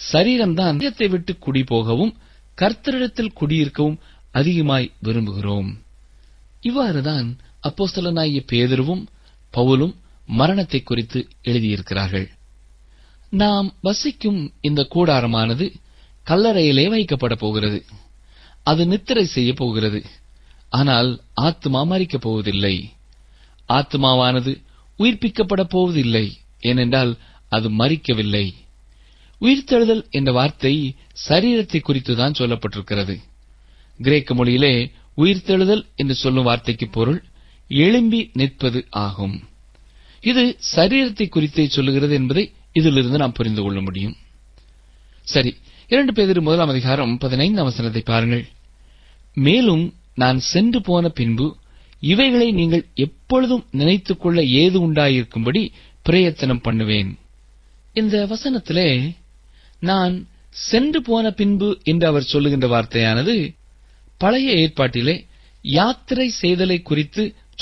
சரீரம்தான் சரீரத்தை விட்டு குடி போகவும் கர்த்தரிடத்தில் குடியிருக்கவும் அதிகமாய் விரும்புகிறோம் இவ்வாறுதான் அப்போஸ்தலனாகிய பேதுருவும் பவுலும் மரணத்தை குறித்து எழுதியிருக்கிறார்கள் நாம் வசிக்கும் இந்த கூடாரமானது கல்லறையிலே வைக்கப்பட போகிறது அது நித்திரை செய்ய போகிறது ஆனால் ஆத்மா மறிக்கப் போவதில்லை ஆத்மாவானது உயிர்ப்பிக்கப்பட போவதில்லை ஏனென்றால் அது மறிக்கவில்லை உயிர்த்தெழுதல் என்ற வார்த்தை சரீரத்தை குறித்துதான் சொல்லப்பட்டிருக்கிறது கிரேக்க மொழியிலே உயிர்த்தெழுதல் என்று சொல்லும் வார்த்தைக்கு பொருள் எழும்பி நிற்பது ஆகும் இது சரீரத்தை குறித்தே சொல்லுகிறது என்பதை இதிலிருந்து நாம் புரிந்து கொள்ள முடியும் சரி இரண்டு பேர் முதலாம் அதிகாரம் பதினைந்தாம் வசனத்தை பாருங்கள் மேலும் நான் சென்று போன பின்பு இவைகளை நீங்கள் எப்பொழுதும் நினைத்துக் கொள்ள ஏது உண்டாயிருக்கும்படி பிரயத்தனம் பண்ணுவேன் இந்த வசனத்திலே நான் சென்று போன பின்பு என்று அவர் சொல்லுகின்ற வார்த்தையானது பழைய ஏற்பாட்டிலே யாத்திரை செய்தலை குறித்து